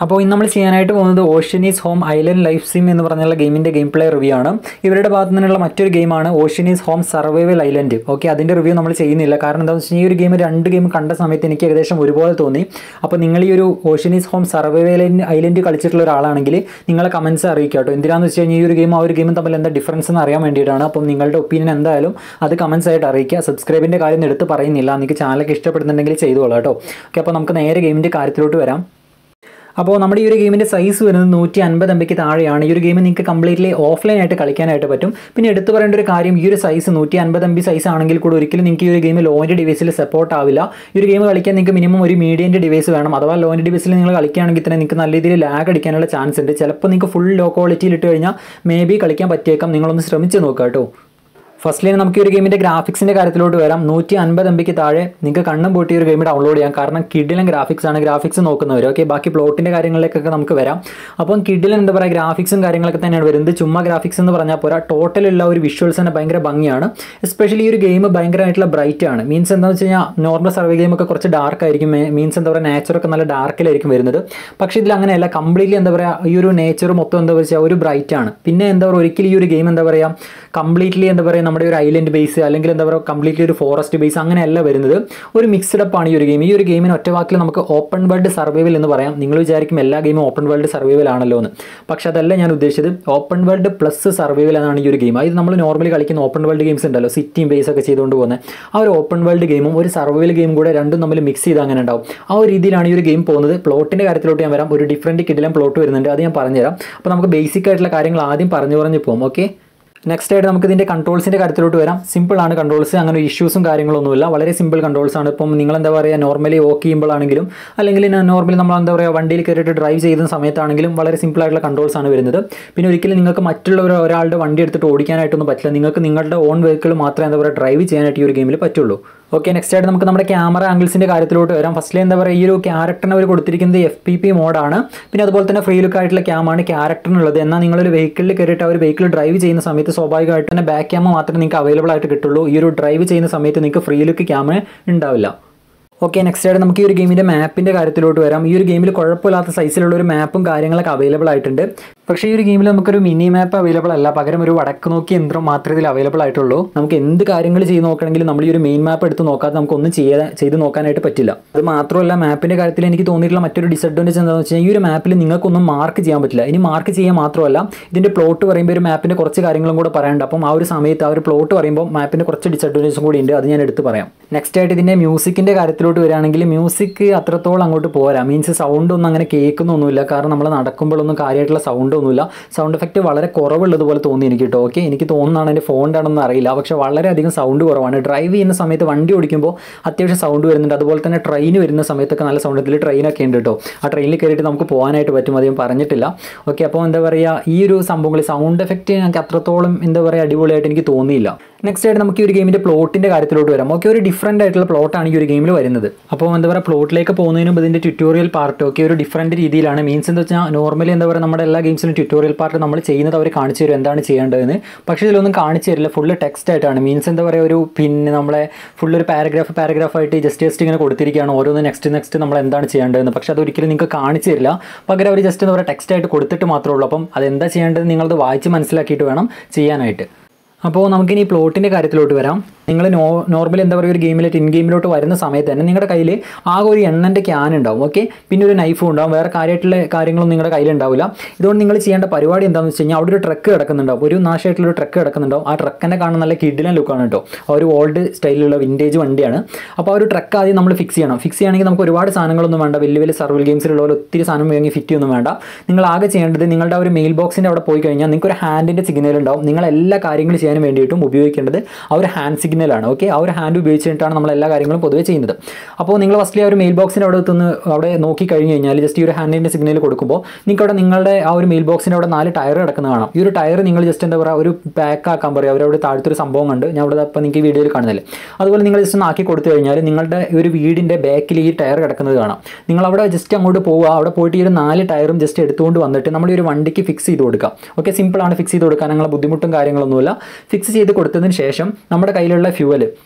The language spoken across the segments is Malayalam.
അപ്പോൾ ഇന്ന് നമ്മൾ ചെയ്യാനായിട്ട് പോകുന്നത് Oceanis home island life sim എന്ന് പറഞ്ഞുള്ള ഗെയിമിൻ്റെ ഗെയിം പ്ലേ റിവ്യൂ ആണ് ഇവരുടെ ഭാഗത്തു നിന്നുള്ള മറ്റൊരു ഗെയിമാണ് Oceanis home survival island okay അതിൻ്റെ റിവ്യൂ നമ്മൾ ചെയ്യുന്നില്ല കാരണം എന്താണെന്ന് വെച്ച് കഴിഞ്ഞാൽ ഈ ഒരു ഗെയിം രണ്ട് ഗെയിം കണ്ട സമയത്ത് എനിക്ക് ഏകദേശം ഒരുപോലെ തോന്നി അപ്പോൾ നിങ്ങൾ ഈ ഒരു ഓഷ്യനീസ് ഹോം സർവൈവൽ ഐലൻഡ് കളിച്ചിട്ടുള്ള ഒരാളാണെങ്കിൽ നിങ്ങളെ കമൻസ് അറിയിക്കുക കേട്ടോ എന്തിനാന്ന് വെച്ച് കഴിഞ്ഞാൽ ഈ ഒരു ഗെയിം ആ ഒരു ഗെയിമും തമ്മിൽ എന്താ ഡിഫറൻസ് എന്ന് അറിയാൻ വേണ്ടിയിട്ടാണ് അപ്പം നിങ്ങളുടെ ഒപ്പീനിയൻ എന്തായാലും അത് കമൻസ് ആയിട്ട് അറിയിക്കുക സബ്സ്ക്രൈബിൻ്റെ കാര്യം എടുത്ത് പറയുന്നില്ല നിങ്ങൾക്ക് ചാനലൊക്കെ ഇഷ്ടപ്പെടുന്നുണ്ടെങ്കിൽ ചെയ്തോളാം കേട്ടോ ഓക്കെ അപ്പോൾ നമുക്ക് നേരെ ഗെയിമിൻ്റെ കാര്യത്തിലോട്ട് വരാം അപ്പോൾ നമ്മുടെ ഈ ഒരു ഗെയിമിൻ്റെ സൈസ് വരുന്നത് നൂറ്റി അൻപത് എം ബിക്ക് താഴെയാണ് ഈ ഒരു ഗെയിം നിങ്ങൾക്ക് കംപ്ലീറ്റ്ലി ഓഫ്ലൈൻ ആയിട്ട് കളിക്കാനായിട്ട് പറ്റും പിന്നെ എടുത്തു പറയേണ്ട ഒരു കാര്യം ഈ ഒരു സൈസ് നൂറ്റി അൻപത് എം ബി സൈസ് ആണെങ്കിൽ കൂടെ ഒരിക്കലും നിങ്ങൾക്ക് ഈ ഒരു ഗെയിം ലോൻ്റെ ഡിവൈസിൽ സപ്പോർട്ട് ആവില്ല ഈ ഒരു ഗെയിം കളിക്കാൻ നിങ്ങൾക്ക് മിനിമം ഒരു മീഡിയൻ്റെ ഡിവൈസ് വേണം അഥവാ ലോൻ്റെ ഡിവൈസിൽ നിങ്ങൾ കളിക്കുകയാണെങ്കിൽ തന്നെ നിങ്ങൾക്ക് നല്ല രീതിയിൽ ലാഗ് അടിക്കാനുള്ള ചാൻസ് ഉണ്ട് ചിലപ്പോൾ നിങ്ങൾക്ക് ഫുൾ ലോ ക്വാളിറ്റിയിൽ ഇട്ട് കഴിഞ്ഞാൽ മേ ബി കളിക്കാൻ പറ്റിയേക്കാം നിങ്ങളൊന്ന് ശ്രമിച്ച് നോക്കുക കേട്ടോ ഫസ്റ്റ്ലി നമുക്ക് ഈ ഒരു ഗെയിമിൻ്റെ ഗ്രാഫിക്സിൻ്റെ കാര്യത്തിലോട്ട് വരാം നൂറ്റി അൻപത് എം ബിക്ക് താഴെ നിങ്ങൾക്ക് കണ്ണും പൂട്ടി ഈ ഒരു ഗെയിം ഡൗൺലോഡ് ചെയ്യാം കാരണം കിഡിലും ഗ്രാഫിക്സ് ആണ് ഗ്രാഫിക്സ് നോക്കുന്നവർ ഓക്കെ ബാക്കി പ്ലോട്ടിൻ്റെ കാര്യങ്ങളിലേക്കൊക്കെ നമുക്ക് വരാം അപ്പം കിഡിലും എന്താ പറയുക ഗ്രാഫിക്സും കാര്യങ്ങളൊക്കെ തന്നെയാണ് വരുന്നത് ചുമ്മാ ഗ്രാഫിക്സ് എന്ന് പറഞ്ഞാൽ പോരാ ടോട്ടലുള്ള ഒരു വിഷ്വൽസ് തന്നെ ഭയങ്കര ഭംഗിയാണ് എസ്പെഷ്യലി ഈ ഒരു ഗെയിം ഭയങ്കരമായിട്ടുള്ള ബ്രൈറ്റ് ആണ് മീൻസ് എന്താണെന്ന് വെച്ച് കഴിഞ്ഞാൽ നോർമൽ സർവേ ഗെയിം ഒക്കെ കുറച്ച് ഡാർക്ക് ആയിരിക്കും മീൻസ് എന്താ പറയുക നേച്ചറൊക്കെ നല്ല ഡാർക്കിലായിരിക്കും വരുന്നത് പക്ഷേ ഇതിൽ അങ്ങനെയല്ല കംപ്ലീറ്റ്ലി എന്താ പറയുക ഈ ഒരു നേച്ചർ മൊത്തം എന്താ വെച്ചാൽ ഒരു ബ്രൈറ്റ് ആണ് പിന്നെ എന്താ പറയുക ഒരിക്കലും ഈ ഒരു ഗെയിം എന്താ പറയുക കംപ്ലീറ്റ്ലി എന്താ പറയുക നമ്മുടെ ഒരു ഐലൻഡ് ബേസ് അല്ലെങ്കിൽ എന്താ പറയുക കംപ്ലീറ്റ്ലി ഒരു ഫോറസ്റ്റ് ബേസ് അങ്ങനെയല്ല വരുന്നത് ഒരു മിക്സ്ഡ് അപ്പ് ആണ് ഈ ഒരു ഗെയിം ഈ ഒരു ഗെയിമിന് ഒറ്റ വാക്കിൽ നമുക്ക് ഓപ്പൺ വേൾഡ് സർവൈവൽ എന്ന് പറയാം നിങ്ങൾ വിചാരിക്കും എല്ലാ ഗെയിമും ഓപ്പൺ വേൾഡ് സർവൈവൽ ആണല്ലോ എന്ന് പക്ഷെ അതല്ല ഞാൻ ഉദ്ദേശിച്ചത് ഓപ്പൺ വേൾഡ് പ്ലസ് സർവൈവൽ എന്നാണ് ഈ ഒരു ഗെയിം അത് നമ്മൾ നോർമലി കളിക്കുന്ന ഓപ്പൺ വേൾഡ് ഗെയിംസ് ഉണ്ടല്ലോ സിറ്റിയും ബേസ് ഒക്കെ ചെയ്തുകൊണ്ട് പോകുന്നത് ആ ഒരു ഓപ്പൺ വേൾഡ് ഗെയിമും ഒരു സർവൈവൽ ഗെയിം കൂടെ രണ്ടും തമ്മിൽ മിക്സ് ചെയ്ത് അങ്ങനെ ഉണ്ടാവും ആ ഒരു രീതിയിലാണ് ഈ ഒരു ഗെയിം പോകുന്നത് പ്ലോട്ടിൻ്റെ കാര്യത്തിലോട്ട് ഞാൻ വരാം ഒരു ഡിഫറൻറ്റ് കിഡിലും പ്ലോട്ട് വരുന്നുണ്ട് അത് ഞാൻ പറഞ്ഞുതരാം അപ്പോൾ നമുക്ക് ബേസിക് ആയിട്ടുള്ള കാര്യങ്ങൾ ആദ്യം പറഞ്ഞു പറഞ്ഞു പോകും ഓക്കെ നെക്സ്റ്റ് ആയിട്ട് നമുക്ക് ഇതിൻ്റെ കൺട്രോൾസിൻ്റെ കാര്യത്തിലോട്ട് വരാം സിമ്പിൾ ആണ് കൺട്രോൾസ് അങ്ങനെ ഇഷ്യൂസും കാര്യങ്ങളൊന്നുമില്ല വളരെ സിമ്പിൾ കൺട്രോൾസ് ആണ് ഇപ്പം നിങ്ങൾ എന്താ പറയുക നോർമലി വോക്ക് ചെയ്യുമ്പോഴാണെങ്കിലും അല്ലെങ്കിൽ നോർമലി നമ്മൾ എന്താ പറയുക വണ്ടിയിൽ കയറിയിട്ട് ഡ്രൈവ് ചെയ്യുന്ന സമയത്താണെങ്കിലും വളരെ സിമ്പിൾ ആയിട്ടുള്ള കൺട്രോൾസ് ആണ് വരുന്നത് പിന്നെ ഒരിക്കലും നിങ്ങൾക്ക് മറ്റുള്ള ഒരു ഒരാളുടെ വണ്ടി എടുത്തിട്ട് ഓടിക്കാനായിട്ടൊന്നും പറ്റില്ല നിങ്ങൾക്ക് നിങ്ങളുടെ ഓൺ വെഹിക്കിൾ മാത്രമേ എന്താ പറയുക ഡ്രൈവ് ചെയ്യാനായിട്ട് ഈ ഒരു ഗെയിമിൽ പറ്റുള്ളൂ ഓക്കെ നെക്സ്റ്റ് ആയിട്ട് നമുക്ക് നമ്മുടെ ക്യാമറ ആംഗിൾസിൻ്റെ കാര്യത്തിലോട്ട് വരാം ഫസ്റ്റിൽ എന്താ പറയുക ഈ ഒരു ക്യാരക്ടറിന് അവർ കൊടുത്തിരിക്കുന്നത് എഫ് പി പി മോഡാണ് പിന്നെ അതുപോലെ തന്നെ ഫ്രീ ലുക്ക് ആയിട്ടുള്ള ക്യാമാണ് ക്യാരക്ടറിനുള്ളത് എന്നാൽ നിങ്ങളൊരു വെഹിക്കിളിൽ കയറിയിട്ട് ആ ഒരു വെഹിക്കിൾ ഡ്രൈവ് ചെയ്യുന്ന സമയത്ത് സ്വാഭാവികമായിട്ട് തന്നെ ബാക്ക് ക്യാമ മാത്രമേ നിങ്ങൾക്ക് അവൈലബിൾ ആയിട്ട് കിട്ടുള്ളൂ ഈ ഒരു ഡ്രൈവ് ചെയ്യുന്ന സമയത്ത് നിങ്ങൾക്ക് ഫ്രീ ലുക്ക് ക്യാമ ഉണ്ടാവില്ല ഓക്കെ നെക്സ്റ്റ് ആയിട്ട് നമുക്ക് ഈ ഒരു ഗെയിമിൻ്റെ മാപ്പിൻ്റെ കാര്യത്തിലോട്ട് വരാം ഈ ഒരു ഗെയിമിൽ കുഴപ്പമില്ലാത്ത സൈസിലുള്ള ഒരു മാപ്പും കാര്യങ്ങളൊക്കെ അവൈലബിൾ ആയിട്ടുണ്ട് പക്ഷേ ഈ ഒരു ഗെയിമിൽ നമുക്കൊരു മിനി മാപ്പ് അവൈലബിൾ അല്ല പകരം ഒരു വടക്ക് നോക്കി യന്ത്രം മാത്രമേ ഇതിൽ അവൈലബിൾ ആയിട്ടുള്ളൂ നമുക്ക് എന്ത് കാര്യങ്ങൾ ചെയ്ത് നോക്കണമെങ്കിലും നമ്മൾ ഈ ഒരു മെയിൻ മാപ്പ് എടുത്ത് നോക്കാതെ നമുക്കൊന്നും ചെയ്യാൻ ചെയ്ത് നോക്കാനായിട്ട് പറ്റില്ല അത് മാത്രമല്ല മാപ്പിൻ്റെ കാര്യത്തിൽ എനിക്ക് തോന്നിയിട്ടുള്ള മറ്റൊരു ഡിസഡ്വാൻറ്റേജ് എന്താണെന്ന് വെച്ച് കഴിഞ്ഞാൽ ഈ ഒരു മാപ്പിൽ നിങ്ങൾക്കൊന്നും മാർക്ക് ചെയ്യാൻ പറ്റില്ല ഇനി മാർക്ക് ചെയ്യാൻ മാത്രമല്ല ഇതിൻ്റെ പ്ലോട്ട് പറയുമ്പോൾ ഒരു മാപ്പിൻ്റെ കുറച്ച് കാര്യങ്ങളും കൂടെ പറയാനുണ്ട് അപ്പം ആ ഒരു സമയത്ത് ആ ഒരു പ്ലോട്ട് പറയുമ്പോൾ മാപ്പിൻ്റെ കുറച്ച് ഡിസഡ്വാൻറ്റേജും കൂടി ഉണ്ട് അത് ഞാൻ എടുത്ത് പറയാം നെക്സ്റ്റ് ആയിട്ട് ഇതിൻ്റെ മ്യൂസിക്കിൻ്റെ കാര്യത്തിലോട്ട് വരികയാണെങ്കിൽ മ്യൂസിക് അത്രത്തോളം അങ്ങോട്ട് പോരാ മീൻസ് സൗണ്ട് ഒന്നും അങ്ങനെ കേൾക്കുന്നൊന്നുമില്ല കാരണം നമ്മൾ നടക്കുമ്പോഴൊന്നും കാര്യമായിട്ടുള്ള സൗണ്ട് ഒന്നുമില്ല സൗണ്ട് എഫക്റ്റ് വളരെ കുറവുള്ളതുപോലെ തോന്നി എനിക്ക് കേട്ടോ ഓക്കെ എനിക്ക് തോന്നുന്നതാണ് എൻ്റെ ഫോണിൻ്റെ ആണെന്ന് അറിയില്ല പക്ഷേ വളരെയധികം സൗണ്ട് കുറവാണ് ഡ്രൈവ് ചെയ്യുന്ന സമയത്ത് വണ്ടി ഓടിക്കുമ്പോൾ അത്യാവശ്യം സൗണ്ട് വരുന്നുണ്ട് അതുപോലെ തന്നെ ട്രെയിൻ വരുന്ന സമയത്തൊക്കെ നല്ല സൗണ്ട് ഇതിൽ ട്രെയിനൊക്കെ ഉണ്ട് കേട്ടോ ആ ട്രെയിനിൽ കയറിയിട്ട് നമുക്ക് പോകാനായിട്ട് പറ്റും അധികം പറഞ്ഞിട്ടില്ല ഓക്കെ അപ്പോൾ എന്താ പറയുക ഈ ഒരു സംഭവങ്ങൾ സൗണ്ട് എഫക്റ്റ് എനിക്ക് അത്രത്തോളം എന്താ പറയുക അടിപൊളിയായിട്ട് എനിക്ക് തോന്നിയില്ല നെക്സ്റ്റ് ആയിട്ട് നമുക്ക് ഈ ഒരു ഗെയിമിൻ്റെ പ്ലോട്ടിൻ്റെ കാര്യത്തിലോട്ട് വരാം ഓക്കെ ഒരു ഡിഫറൻ്റ് ആയിട്ടുള്ള പ്ലോട്ടാണ് ഈ ഒരു ഗെയിമിൽ വരുന്നത് അപ്പോൾ എന്താ പറയുക പ്ലോട്ടിലേക്ക് പോകുന്നതിന് മുമ്പ് ഇതിൻ്റെ ട്യൂട്ടോറിയൽ പാർട്ട് ഒക്കെ ഒരു ഡിഫറൻറ്റ് രീതിയിലാണ് മീൻസ് എന്താ വെച്ചാൽ നോർമലി എന്താ പറയുക നമ്മുടെ എല്ലാ ഗെയിംസിലും ട്യൂട്ടോറിയൽ പാർട്ട് നമ്മൾ ചെയ്യുന്നത് അവർ കാണിച്ചു തരും എന്താണ് ചെയ്യേണ്ടതെന്ന് പക്ഷേ ഇതിലൊന്നും കാണിച്ചു തരില്ല ഫുള്ള് ടെക്സ്റ്റ് ആയിട്ടാണ് മീൻസ് എന്താ പറയുക ഒരു പിന്നെ നമ്മളെ ഫുൾ ഒരു പാരഗ്രാഫ് പാരഗ്രാഫ് ആയിട്ട് ജസ്റ്റ് ജസ്റ്റ് ഇങ്ങനെ കൊടുത്തിരിക്കുകയാണ് ഓരോന്ന് നെക്സ്റ്റ് നെക്സ്റ്റ് നമ്മൾ എന്താണ് ചെയ്യേണ്ടതെന്ന് പക്ഷേ അതൊരിക്കലും നിങ്ങൾക്ക് കാണിച്ചു തരില്ല പകരം അവർ ജസ്റ്റ് എന്താ പറയുക ടെക്സ്റ്റ് ആയിട്ട് കൊടുത്തിട്ട് മാത്രമേ ഉള്ളൂ അപ്പം അതെന്താ ചെയ്യേണ്ടത് നിങ്ങളത് വായിച്ച് മനസ്സിലാക്കിയിട്ട് വേണം ചെയ്യാനായിട്ട് അപ്പോൾ നമുക്കിനി പ്ലോട്ടിൻ്റെ കാര്യത്തിലോട്ട് വരാം നിങ്ങൾ നോ നോർമലി എന്താ പറയുക ഒരു ഗെയിമിലോട്ട് ഇൻ ഗെയിമിലോട്ട് വരുന്ന സമയത്ത് തന്നെ നിങ്ങളുടെ കയ്യിൽ ആകെ ഒരു എണ്ണൻ്റെ ക്യാൻ ഉണ്ടാവും ഓക്കെ പിന്നെ ഒരു നൈഫും ഉണ്ടാവും വേറെ കാര്യമായിട്ടുള്ള കാര്യങ്ങളൊന്നും നിങ്ങളുടെ കയ്യിൽ ഉണ്ടാവില്ല ഇതുകൊണ്ട് നിങ്ങൾ ചെയ്യേണ്ട പരിപാടി എന്താണെന്ന് വെച്ച് കഴിഞ്ഞാൽ അവിടെ ഒരു ട്രക്ക് കിടക്കുന്നുണ്ടാവും ഒരു നാശമായിട്ടുള്ള ഒരു ട്രക്ക് കിടക്കുന്നുണ്ടാവും ആ ട്രക്കിനെ കാണാൻ നല്ല കിഡിലൻ ലുക്കാണ് കേട്ടോ ആ ഒരു ഓൾഡ് സ്റ്റൈലിലുള്ള വിൻറ്റേജ് വണ്ടിയാണ് അപ്പോൾ ആ ഒരു ട്രക്ക് ആദ്യം നമ്മൾ ഫിക്സ് ചെയ്യണം ഫിക്സ് ചെയ്യണമെങ്കിൽ നമുക്ക് ഒരുപാട് സാധനങ്ങളൊന്നും വേണ്ട വലിയ വലിയ സർവൽ ഗെയിംസിലുള്ള പോലെ ഒത്തിരി സാധനം വാങ്ങി ഫിറ്റ് ഒന്നും വേണ്ട നിങ്ങൾ ആകെ ചെയ്യേണ്ടത് നിങ്ങളുടെ ആ ഒരു മെയിൽ ബോക്സിൻ്റെ അവിടെ പോയി കഴിഞ്ഞാൽ നിങ്ങൾക്ക് ഒരു ഹാൻഡിൻ്റെ സിഗ്നൽ ഉണ്ടാവും നിങ്ങൾ എല്ലാ കാര്യങ്ങളും ചെയ്യാൻ വേണ്ടിയിട്ടും ഉപയോഗിക്കേണ്ടത് ആ ഒരു ഹാൻഡ് സിഗ്നലാണ് ഓക്കെ ആ ഒരു ഹാൻഡ് ഉപയോഗിച്ചിട്ടാണ് നമ്മൾ എല്ലാ കാര്യങ്ങളും പൊതുവേ ചെയ്യുന്നത് അപ്പോൾ നിങ്ങൾ ഫസ്റ്റ്ലി ആ ഒരു മെയിൽ ബോക്സിൻ്റെ അവിടെ എത്തുന്ന അവിടെ നോക്കി കഴിഞ്ഞ് കഴിഞ്ഞാൽ ജസ്റ്റ് ഈ ഒരു ഹാൻഡിൻ്റെ സിഗ്നൽ കൊടുക്കുമ്പോൾ നിങ്ങൾക്ക് അവിടെ നിങ്ങളുടെ ആ ഒരു മെയിൽ ബോക്സിൻ്റെ അവിടെ നാല് ടയർ കിടക്കുന്ന കാണാം ഈ ഒരു ടയർ നിങ്ങൾ ജസ്റ്റ് എന്താ പറയുക ഒരു പാക്ക് ആക്കാൻ പറയുക അവരവിടെ താഴത്തൊരു സംഭവം കണ്ട് ഞാൻ അവിടെ അപ്പോൾ നിങ്ങൾക്ക് വീഡിയോയിൽ കാണുന്നില്ല അതുപോലെ നിങ്ങൾ ജസ്റ്റ് ഒന്ന് ആക്കി കൊടുത്തു കഴിഞ്ഞാൽ നിങ്ങളുടെ ഒരു വീടിൻ്റെ ബാക്കിൽ ഈ ടയർ കിടക്കുന്നത് കാണാം നിങ്ങൾ അവിടെ ജസ്റ്റ് അങ്ങോട്ട് പോവുക അവിടെ പോയിട്ട് ഈ ഒരു നാല് ടയറും ജസ്റ്റ് എടുത്തുകൊണ്ട് വന്നിട്ട് നമ്മൾ ഈ ഒരു വണ്ടിക്ക് ഫിക്സ് ചെയ്ത് കൊടുക്കാം ഓക്കെ സിമ്പിളാണ് ഫിക്സ് ചെയ്ത് കൊടുക്കാൻ അങ്ങനെ ബുദ്ധിമുട്ടും കാര്യങ്ങളൊന്നുമില്ല ഫിക്സ് ചെയ്ത് കൊടുത്തതിന് ശേഷം നമ്മുടെ കയ്യിലുള്ള ഫ്യൂവൽ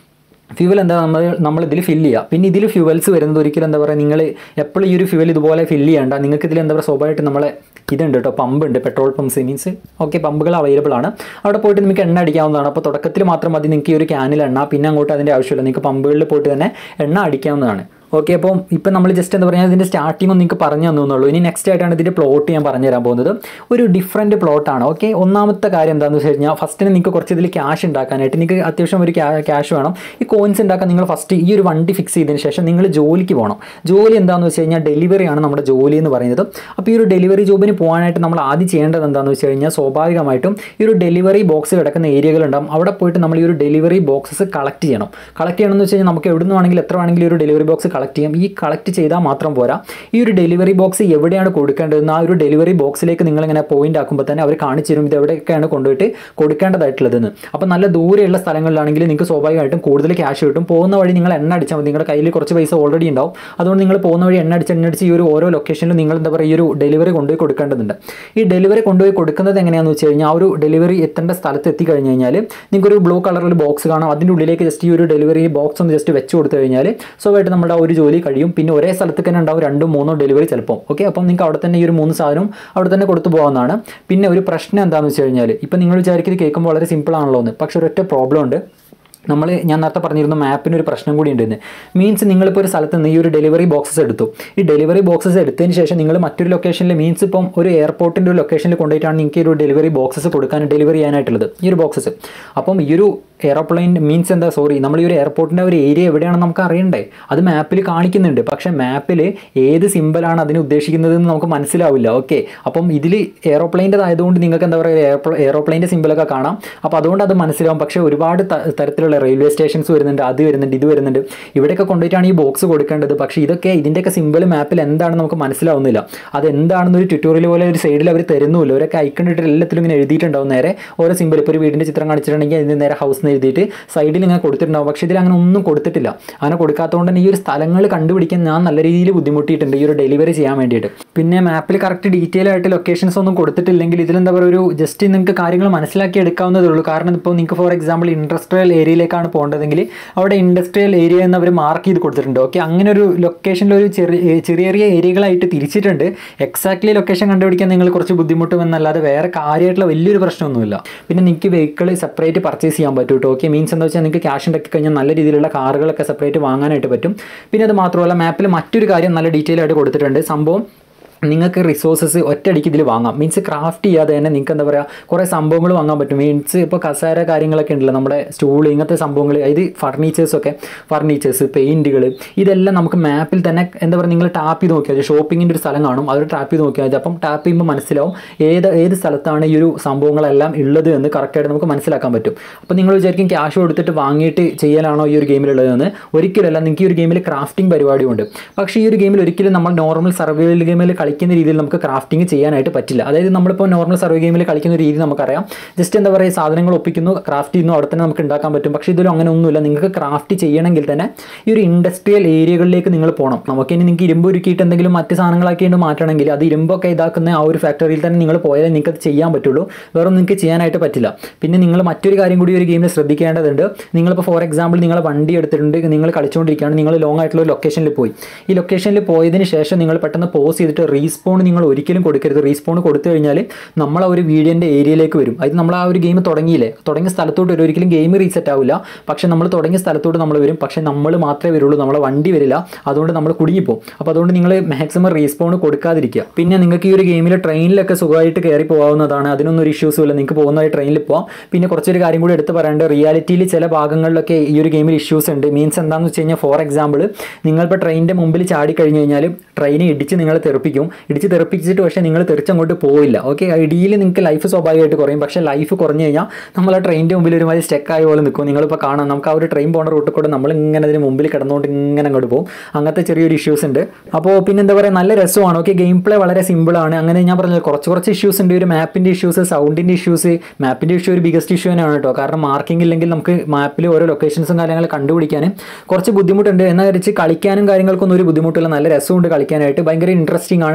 ഫ്യൂവൽ എന്താ നമ്മൾ നമ്മൾ ഇതിൽ ഫില്ല് ചെയ്യുക പിന്നെ ഇതിൽ ഫ്യൂവൽസ് വരുന്നത് ഒരിക്കലും എന്താ പറയുക നിങ്ങൾ എപ്പോഴും ഈ ഒരു ഫ്യൂവൽ ഇതുപോലെ ഫില്ല് ചെയ്യേണ്ട നിങ്ങൾക്ക് ഇതിൽ എന്താ പറയുക സ്വാഭാവികമായിട്ട് നമ്മളെ ഇതുണ്ട് കേട്ടോ പമ്പ് ഉണ്ട് പെട്രോൾ പമ്പ്സ് മീൻസ് ഓക്കെ പമ്പുകൾ അവൈലബിൾ ആണ് അവിടെ പോയിട്ട് നിങ്ങൾക്ക് എണ്ണ അടിക്കാവുന്നതാണ് അപ്പോൾ തുടക്കത്തിൽ മാത്രം മതി നിങ്ങൾക്ക് ഈ ഒരു ക്യാനിൽ എണ്ണ പിന്നെ അങ്ങോട്ട് അതിൻ്റെ ആവശ്യമില്ല നിങ്ങൾക്ക് പമ്പുകളിൽ പോയിട്ട് തന്നെ എണ്ണ അടിക്കാവുന്നതാണ് ഓക്കെ അപ്പം ഇപ്പം നമ്മൾ ജസ്റ്റ് എന്താ പറയുക ഇതിൻ്റെ സ്റ്റാർട്ടിംഗ് ഒന്ന് നിങ്ങൾക്ക് പറഞ്ഞു തന്നുള്ളൂ ഇനി നെക്സ്റ്റ് ആയിട്ടാണ് ഇതിൻ്റെ പ്ലോട്ട് ഞാൻ പറഞ്ഞു തരാൻ പോകുന്നത് ഒരു ഡിഫറൻറ്റ് പ്ലോട്ടാണ് ഓക്കെ ഒന്നാമത്തെ കാര്യം എന്താണെന്ന് വെച്ച് കഴിഞ്ഞാൽ ഫസ്റ്റിന് നിങ്ങൾക്ക് കുറച്ച് ഇതിൽ ക്യാഷ് ഉണ്ടാക്കാനായിട്ട് നിങ്ങൾക്ക് അത്യാവശ്യം ഒരു ക്യാഷ് വേണം ഈ കോയിൻസ് ഉണ്ടാക്കാൻ നിങ്ങൾ ഫസ്റ്റ് ഈ ഒരു വണ്ടി ഫിക്സ് ചെയ്തതിന് ശേഷം നിങ്ങൾ ജോലിക്ക് പോകണം ജോലി എന്താണെന്ന് വെച്ച് കഴിഞ്ഞാൽ ഡെലിവറിയാണ് നമ്മുടെ ജോലി എന്ന് പറയുന്നത് അപ്പോൾ ഈ ഒരു ഡെലിവറി ജോബിന് പോകാനായിട്ട് നമ്മൾ ആദ്യം ചെയ്യേണ്ടത് എന്താണെന്ന് വെച്ച് കഴിഞ്ഞാൽ സ്വാഭാവികമായിട്ടും ഈ ഒരു ഡെലിവറി ബോക്സ് കിടക്കുന്ന ഏരിയകളുണ്ടാവും അവിടെ പോയിട്ട് നമ്മൾ ഈ ഒരു ഡെലിവറി ബോക്സസ് കളക്ട് ചെയ്യണം കളക്ട് ചെയ്യണമെന്ന് വെച്ച് കഴിഞ്ഞാൽ നമുക്ക് എവിടെ നിന്ന് വേണമെങ്കിൽ എത്ര വേണമെങ്കിലും ഈ ഒരു ഡെലിവറി ബോക്സ് കളക്ട് ചെയ്യാം ഈ കളക്ട് ചെയ്താൽ മാത്രം പോരാ ഈ ഒരു ഡെലിവറി ബോക്സ് എവിടെയാണ് കൊടുക്കേണ്ടതെന്ന് ആ ഒരു ഡെലിവറി ബോക്സിലേക്ക് നിങ്ങളിങ്ങനെ പോയിന്റ് ആക്കുമ്പോൾ തന്നെ അവർ കാണിച്ചു തരും ഇത് എവിടെയൊക്കെയാണ് കൊണ്ടുപോയിട്ട് കൊടുക്കേണ്ടതായിട്ടുള്ളതെന്ന് അപ്പോൾ നല്ല ദൂരെയുള്ള സ്ഥലങ്ങളിലാണെങ്കിൽ നിങ്ങൾക്ക് സ്വാഭാവികമായിട്ടും കൂടുതൽ ക്യാഷ് കിട്ടും പോകുന്ന വഴി നിങ്ങൾ എണ്ണ അടിച്ചാൽ മതി നിങ്ങളുടെ കയ്യിൽ കുറച്ച് പൈസ ഓൾറെഡി ഉണ്ടാവും അതുകൊണ്ട് നിങ്ങൾ പോകുന്ന വഴി എണ്ണ അടിച്ച് എണ്ണ അടിച്ച് ഈ ഒരു ഓരോ ലൊക്കേഷനിലും നിങ്ങൾ എന്താ പറയുക ഈ ഒരു ഡെലിവറി കൊണ്ടുപോയി കൊടുക്കേണ്ടതുണ്ട് ഈ ഡെലിവറി കൊണ്ടുപോയി കൊടുക്കുന്നത് എങ്ങനെയാണെന്ന് വെച്ച് കഴിഞ്ഞാൽ ആ ഒരു ഡെലിവറി എത്തേണ്ട സ്ഥലത്ത് എത്തിക്കഴിഞ്ഞ് കഴിഞ്ഞാൽ നിങ്ങൾക്കൊരു ബ്ലൂ കളറിൽ ബോക്സ് കാണാം അതിൻ്റെ ഉള്ളിലേക്ക് ജസ്റ്റ് ഈ ഒരു ഡെലിവറി ബോക്സ് ഒന്ന് ജസ്റ്റ് വെച്ച് കൊടുത്തു കഴിഞ്ഞാൽ സ്വാഭാവികമായിട്ട് നമ്മുടെ ആ ഒരു ജോലി കഴിയും പിന്നെ ഒരേ സ്ഥലത്ത് തന്നെ ഉണ്ടാവും രണ്ടോ മൂന്നോ ഡെലിവറി ചിലപ്പോൾ ഓക്കെ അപ്പം നിങ്ങൾക്ക് അവിടെ തന്നെ ഈ ഒരു മൂന്ന് സാധനവും അവിടെ തന്നെ കൊടുത്തു പോകാവുന്നതാണ് പിന്നെ ഒരു പ്രശ്നം എന്താണെന്ന് വെച്ച് കഴിഞ്ഞാൽ ഇപ്പം നിങ്ങൾ വിചാരിക്കുന്നത് കേൾക്കുമ്പോൾ വളരെ സിമ്പിൾ ആണല്ലോ എന്ന് പക്ഷേ ഒരൊറ്റ പ്രോബ്ലം ഉണ്ട് നമ്മൾ ഞാൻ നേരത്തെ പറഞ്ഞിരുന്നു മാപ്പിന് ഒരു പ്രശ്നം കൂടി ഉണ്ടെന്ന് മീൻസ് നിങ്ങളിപ്പോൾ ഒരു സ്ഥലത്ത് നിന്ന് ഈ ഒരു ഡെലിവറി ബോക്സസ് എടുത്തു ഈ ഡെലിവറി ബോക്സസ് എടുത്തതിന് ശേഷം നിങ്ങൾ മറ്റൊരു ലൊക്കേഷനിൽ മീൻസ് ഇപ്പം ഒരു എയർപോർട്ടിൻ്റെ ഒരു ലൊക്കേഷനിൽ കൊണ്ടുപോയിട്ടാണ് നിങ്ങൾക്ക് ഈ ഒരു ഡെലിവറി ബോക്സസ് കൊടുക്കാൻ ഡെലിവറി ചെയ്യാനായിട്ടുള്ളത് ഈ ഒരു ബോക്സസ് അപ്പം ഈ ഒരു എയർപ്ലെയിൻ മീൻസ് എന്താ സോറി നമ്മൾ ഈ ഒരു എയർപോർട്ടിൻ്റെ ഒരു ഏരിയ എവിടെയാണെന്ന് നമുക്ക് അറിയണ്ടേ അത് മാപ്പിൽ കാണിക്കുന്നുണ്ട് പക്ഷേ മാപ്പിൽ ഏത് സിമ്പിളാണ് അതിന് ഉദ്ദേശിക്കുന്നത് എന്ന് നമുക്ക് മനസ്സിലാവില്ല ഓക്കെ അപ്പം ഇതിൽ എയറോപ്ലെയിൻ്റെ ആയതുകൊണ്ട് നിങ്ങൾക്ക് എന്താ പറയുക എയർപ്ലോ എയറോപ്ലെയിൻ്റെ സിമ്പിളൊക്കെ കാണാം അപ്പോൾ അതുകൊണ്ട് അത് മനസ്സിലാവും പക്ഷേ ഒരുപാട് ത- തരത്തിലുള്ള റെയിൽവേ സ്റ്റേഷൻസ് വരുന്നുണ്ട് അത് വരുന്നുണ്ട് ഇത് വരുന്നുണ്ട് ഇവിടെയൊക്കെ കൊണ്ടുപോയിട്ടാണ് ഈ ബോക്സ് കൊടുക്കേണ്ടത് പക്ഷേ ഇതൊക്കെ ഇതിൻ്റെയൊക്കെ സിമ്പിൾ മാപ്പിൽ എന്താണെന്ന് നമുക്ക് മനസ്സിലാവുന്നില്ല അത് എന്താണെന്ന് ഒരു ട്യൂട്ടോറിയൽ പോലെ ഒരു സൈഡിൽ അവർ തരുന്നുമില്ല അവരൊക്കെ ഐക്കൺ ഇട്ട് എല്ലാത്തിലും ഇങ്ങനെ എഴുതിയിട്ടുണ്ടാവും നേരെ ഓരോ സിമ്പിൾ ഇപ്പോൾ ഒരു വീടിൻ്റെ ചിത്രം കാണിച്ചിട്ടുണ്ടെങ്കിൽ അതിന് നേരെ ഹൗസ് എന്ന് എഴുതിയിട്ട് സൈഡിൽ ഇങ്ങനെ കൊടുത്തിട്ടുണ്ടാവും പക്ഷേ ഇതിൽ അങ്ങനെ ഒന്നും കൊടുത്തിട്ടില്ല അങ്ങനെ കൊടുക്കാത്തതുകൊണ്ട് തന്നെ ഈ ഒരു സ്ഥലങ്ങൾ കണ്ടുപിടിക്കാൻ ഞാൻ നല്ല രീതിയിൽ ബുദ്ധിമുട്ടിയിട്ടുണ്ട് ഈ ഒരു ഡെലിവറി ചെയ്യാൻ വേണ്ടിയിട്ട് പിന്നെ മാപ്പിൽ കറക്റ്റ് ഡീറ്റെയിൽ ആയിട്ട് ലൊക്കേഷൻസ് ഒന്നും കൊടുത്തിട്ടില്ലെങ്കിൽ ഇതിലെന്താ പറയുക ഒരു ജസ്റ്റ് നിങ്ങൾക്ക് കാര്യങ്ങൾ മനസ്സിലാക്കി എടുക്കാവുന്നതേ ഉള്ളൂ കാരണം ഇപ്പോൾ നിങ്ങൾക്ക് ഫോർ എക്സാമ്പിൾ ഇൻഡസ്ട്രിയൽ ഏരിയയിലേക്കാണ് പോകേണ്ടതെങ്കിൽ അവിടെ ഇൻഡസ്ട്രിയൽ ഏരിയ എന്ന് അവർ മാർക്ക് ചെയ്ത് കൊടുത്തിട്ടുണ്ട് ഓക്കെ അങ്ങനെ ഒരു ലൊക്കേഷനിൽ ഒരു ചെറിയ ചെറിയ ചെറിയ ഏരിയകളായിട്ട് തിരിച്ചിട്ടുണ്ട് എക്സാക്ട്ലി ലൊക്കേഷൻ കണ്ടുപിടിക്കാൻ നിങ്ങൾ കുറച്ച് ബുദ്ധിമുട്ടും എന്നല്ലാതെ വേറെ കാര്യമായിട്ടുള്ള വലിയൊരു പ്രശ്നമൊന്നുമില്ല പിന്നെ നിങ്ങൾക്ക് വെഹിക്കിൾ സെപ്പറേറ്റ് പർച്ചേസ് ചെയ്യാൻ പറ്റും കേട്ടോ ഓക്കെ മീൻസ് എന്താ വെച്ചാൽ നിങ്ങൾക്ക് ക്യാഷ് ഉണ്ടാക്കി കഴിഞ്ഞാൽ നല്ല രീതിയിലുള്ള കാറുകളൊക്കെ സെപ്പറേറ്റ് വാങ്ങാനായിട്ട് പറ്റും പിന്നെ അത് മാത്രമല്ല മാപ്പിൽ മറ്റൊരു കാര്യം നല്ല ഡീറ്റെയിൽ ആയിട്ട് കൊടുത്തിട്ടുണ്ട് സംഭവം നിങ്ങൾക്ക് റിസോഴ്സസ് ഒറ്റയടിക്ക് ഇതിൽ വാങ്ങാം മീൻസ് ക്രാഫ്റ്റ് ചെയ്യാതെ തന്നെ നിങ്ങൾക്ക് എന്താ പറയുക കുറേ സംഭവങ്ങൾ വാങ്ങാൻ പറ്റും മീൻസ് ഇപ്പോൾ കസേര കാര്യങ്ങളൊക്കെ ഉണ്ടല്ലോ നമ്മുടെ സ്റ്റൂൾ ഇങ്ങനത്തെ സംഭവങ്ങൾ ഇത് ഫർണിച്ചേഴ്സൊക്കെ ഫർണിച്ചേഴ്സ് പെയിൻറ്റുകൾ ഇതെല്ലാം നമുക്ക് മാപ്പിൽ തന്നെ എന്താ പറയുക നിങ്ങൾ ടാപ്പ് ചെയ്ത് നോക്കിയാൽ മതി ഷോപ്പിങ്ങിൻ്റെ ഒരു സ്ഥലം കാണും അത് ടാപ്പ് ചെയ്ത് നോക്കിയാൽ മതി അപ്പം ടാപ്പ് ചെയ്യുമ്പോൾ മനസ്സിലാവും ഏത് ഏത് സ്ഥലത്താണ് ഈ ഒരു സംഭവങ്ങളെല്ലാം ഉള്ളത് എന്ന് കറക്റ്റായിട്ട് നമുക്ക് മനസ്സിലാക്കാൻ പറ്റും അപ്പോൾ നിങ്ങൾ വിചാരിക്കും ക്യാഷ് കൊടുത്തിട്ട് വാങ്ങിയിട്ട് ചെയ്യാനാണോ ഈ ഒരു ഗെയിമിലുള്ളതെന്ന് ഒരിക്കലല്ല നിങ്ങൾക്ക് ഈ ഒരു ഗെയിമിൽ ക്രാഫ്റ്റിംഗ് പരിപാടിയുണ്ട് പക്ഷേ ഈ ഒരു ഗെയിമിൽ ഒരിക്കലും നമ്മൾ നോർമൽ സർവൈവൽ ഗെയിമിൽ കളിക്കുന്ന രീതിയിൽ നമുക്ക് ക്രാഫ്റ്റിംഗ് ചെയ്യാനായിട്ട് പറ്റില്ല അതായത് നമ്മളിപ്പോൾ നോർമൽ സർവേ ഗെയിമിൽ കളിക്കുന്ന രീതി നമുക്കറിയാം ജസ്റ്റ് എന്താ പറയുക സാധനങ്ങൾ ഒപ്പിക്കുന്നു ക്രാഫ്റ്റ് ചെയ്യുന്നു അവിടെ തന്നെ നമുക്ക് ഉണ്ടാക്കാൻ പറ്റും പക്ഷേ ഇതിലും അങ്ങനെ ഒന്നുമില്ല നിങ്ങൾക്ക് ക്രാഫ്റ്റ് ചെയ്യണമെങ്കിൽ തന്നെ ഈ ഒരു ഇൻഡസ്ട്രിയൽ ഏരിയകളിലേക്ക് നിങ്ങൾ പോകണം നമുക്ക് ഇനി നിങ്ങൾക്ക് ഇരുമ്പ് ഒരുക്കിയിട്ട് എന്തെങ്കിലും മറ്റ് സാധനങ്ങളാക്കിയിട്ട് മാറ്റണമെങ്കിൽ അത് ഇരുമ്പൊക്കെ ഇതാക്കുന്ന ആ ഒരു ഫാക്ടറിയിൽ തന്നെ നിങ്ങൾ പോയാലേ നിങ്ങൾക്ക് അത് ചെയ്യാൻ പറ്റുള്ളൂ വേറെ നിങ്ങൾക്ക് ചെയ്യാനായിട്ട് പറ്റില്ല പിന്നെ നിങ്ങൾ മറ്റൊരു കാര്യം കൂടി ഒരു ഗെയിമിൽ ശ്രദ്ധിക്കേണ്ടതുണ്ട് നിങ്ങളിപ്പോൾ ഫോർ എക്സാമ്പിൾ നിങ്ങളെ വണ്ടി എടുത്തിട്ടുണ്ട് നിങ്ങൾ കളിച്ചുകൊണ്ടിരിക്കുകയാണ് നിങ്ങൾ ലോങ് ആയിട്ടുള്ള ഒരു ലൊക്കേഷനിൽ പോയി ഈ ലൊക്കേഷനിൽ പോയതിന് ശേഷം നിങ്ങൾ പെട്ടെന്ന് പോസ് ചെയ്തിട്ട് റീസ്പോൺ നിങ്ങൾ ഒരിക്കലും കൊടുക്കരുത് റീസ്പോൺ കൊടുത്തു കഴിഞ്ഞാൽ നമ്മൾ ആ ഒരു വീഡിയോൻ്റെ ഏരിയയിലേക്ക് വരും അത് നമ്മൾ ആ ഒരു ഗെയിം തുടങ്ങിയില്ലേ തുടങ്ങിയ സ്ഥലത്തോട്ട് വരും ഒരിക്കലും ഗെയിം റീസെറ്റ് ആവില്ല പക്ഷേ നമ്മൾ തുടങ്ങിയ സ്ഥലത്തോട്ട് നമ്മൾ വരും പക്ഷേ നമ്മൾ മാത്രമേ വരുള്ളൂ നമ്മളെ വണ്ടി വരില്ല അതുകൊണ്ട് നമ്മൾ കുടുങ്ങിപ്പോവും അപ്പോൾ അതുകൊണ്ട് നിങ്ങൾ മാക്സിമം റീസ്പോൺ കൊടുക്കാതിരിക്കുക പിന്നെ നിങ്ങൾക്ക് ഈ ഒരു ഗെയിമിൽ ട്രെയിനിലൊക്കെ സുഖമായിട്ട് കയറി പോകാവുന്നതാണ് അതിനൊന്നും ഒരു ഇഷ്യൂസും ഇല്ല നിങ്ങൾക്ക് പോകുന്നതായി ട്രെയിനിൽ പോകാം പിന്നെ കുറച്ചൊരു കാര്യം കൂടി എടുത്ത് പറയാണ്ട് റിയാലിറ്റിയിൽ ചില ഭാഗങ്ങളിലൊക്കെ ഈ ഒരു ഗെയിമിൽ ഇഷ്യൂസ് ഉണ്ട് മീൻസ് എന്താണെന്ന് വെച്ച് കഴിഞ്ഞാൽ ഫോർ എക്സാമ്പിൾ നിങ്ങളിപ്പോൾ ട്രെയിനിൻ്റെ മുമ്പിൽ ചാടി കഴിഞ്ഞ് കഴിഞ്ഞാൽ ട്രെയിനെ ഇടിച്ച് നിങ്ങളെ തെറിപ്പിക്കും ഇടിച്ച് തെറിപ്പിച്ചിട്ട് പക്ഷേ നിങ്ങൾ തെറിച്ചങ്ങോട്ട് പോയില്ല ഓക്കെ ഇടിയിൽ നിങ്ങൾക്ക് ലൈഫ് സ്വാഭാവികമായിട്ട് കുറയും പക്ഷേ ലൈഫ് കുറഞ്ഞു കഴിഞ്ഞാൽ നമ്മൾ ആ ട്രെയിനിൻ്റെ മുമ്പിൽ ഒരുമാതിരി സ്റ്റെക്ക് ആയ പോലെ നിൽക്കും നിങ്ങളിപ്പോൾ കാണാം നമുക്ക് ആ ഒരു ട്രെയിൻ പോകുന്ന റൂട്ടിൽ കൂടെ നമ്മൾ ഇങ്ങനെ അതിന് മുമ്പിൽ കിടന്നുകൊണ്ട് ഇങ്ങനെ അങ്ങോട്ട് പോകും അങ്ങനത്തെ ചെറിയൊരു ഇഷ്യൂസ് ഉണ്ട് അപ്പോൾ പിന്നെ എന്താ പറയുക നല്ല രസമാണ് ഓക്കെ ഗെയിം പ്ലേ വളരെ സിമ്പിളാണ് അങ്ങനെ ഞാൻ പറഞ്ഞത് കുറച്ച് കുറച്ച് ഇഷ്യൂസ് ഉണ്ട് ഒരു മാപ്പിൻ്റെ ഇഷ്യൂസ് സൗണ്ടിൻ്റെ ഇഷ്യൂസ് മാപ്പിൻ്റെ ഇഷ്യൂ ഒരു ബിഗസ്റ്റ് ഇഷ്യൂ തന്നെയാണ് കേട്ടോ കാരണം മാർക്കിംഗ് ഇല്ലെങ്കിൽ നമുക്ക് മാപ്പിൽ ഓരോ ലൊക്കേഷൻസും കാര്യങ്ങൾ കണ്ടുപിടിക്കാനും കുറച്ച് ബുദ്ധിമുട്ടുണ്ട് എന്നാൽ വെച്ച് കളിക്കാനും കാര്യങ്ങൾക്കൊന്നും ഒരു ബുദ്ധിമുട്ടില്ല നല്ല രസമുണ്ട് കളിക്കാനായിട്ട് ഭയങ്കര ഇൻട്രസ്റ്റിംഗ് ആണ്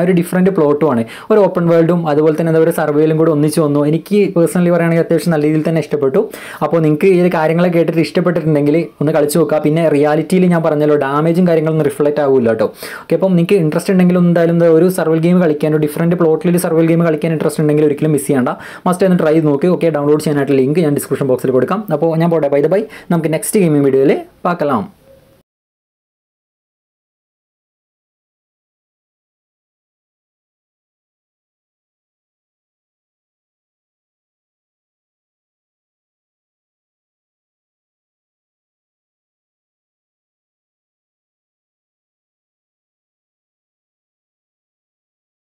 ആണ് ഒരു ഡിഫറൻറ്റ് പ്ലോട്ടുമാണ് ഒരു ഓപ്പൺ വേൾഡും അതുപോലെ തന്നെ എന്താ ഒരു സർവേയിലും കൂടെ ഒന്നിച്ച് വന്നു എനിക്ക് പേഴ്സണലി പറയുകയാണെങ്കിൽ അത്യാവശ്യം നല്ല രീതിയിൽ തന്നെ ഇഷ്ടപ്പെട്ടു അപ്പോൾ നിങ്ങൾക്ക് ഈ ഒരു കാര്യങ്ങളെ കേട്ടിട്ട് ഇഷ്ടപ്പെട്ടിട്ടുണ്ടെങ്കിൽ ഒന്ന് കളിച്ച് നോക്കുക പിന്നെ റിയാലിറ്റിയിൽ ഞാൻ പറഞ്ഞല്ലോ ഡാമേജും കാര്യങ്ങളൊന്നും റിഫ്ലക്റ്റ് ആവില്ല കേട്ടോ ഓക്കെ അപ്പം നിങ്ങൾക്ക് ഇൻട്രസ്റ്റ് ഉണ്ടെങ്കിൽ എന്തായാലും എന്താ ഒരു സർവൽ ഗെയിം കളിക്കാൻ ഒരു ഡിഫറൻറ്റ് പ്ലോട്ടിൽ ഒരു സർവൽ ഗെയിം കളിക്കാൻ ഇൻട്രസ്റ്റ് ഉണ്ടെങ്കിൽ ഒരിക്കലും മിസ് ചെയ്യേണ്ട മസ്റ്റ് ഒന്ന് ട്രൈ ചെയ്ത് നോക്കി ഓക്കെ ഡൗൺലോഡ് ചെയ്യാനായിട്ട് ലിങ്ക് ഞാൻ ഡിസ്ക്രിപ്ഷൻ ബോക്സിൽ കൊടുക്കാം അപ്പോൾ ഞാൻ പോട്ടെ ബൈ ദ ബൈ നമുക്ക് നെക്സ്റ്റ് ഗെയിമിംഗ് വീഡിയോയിൽ പാക്കലാം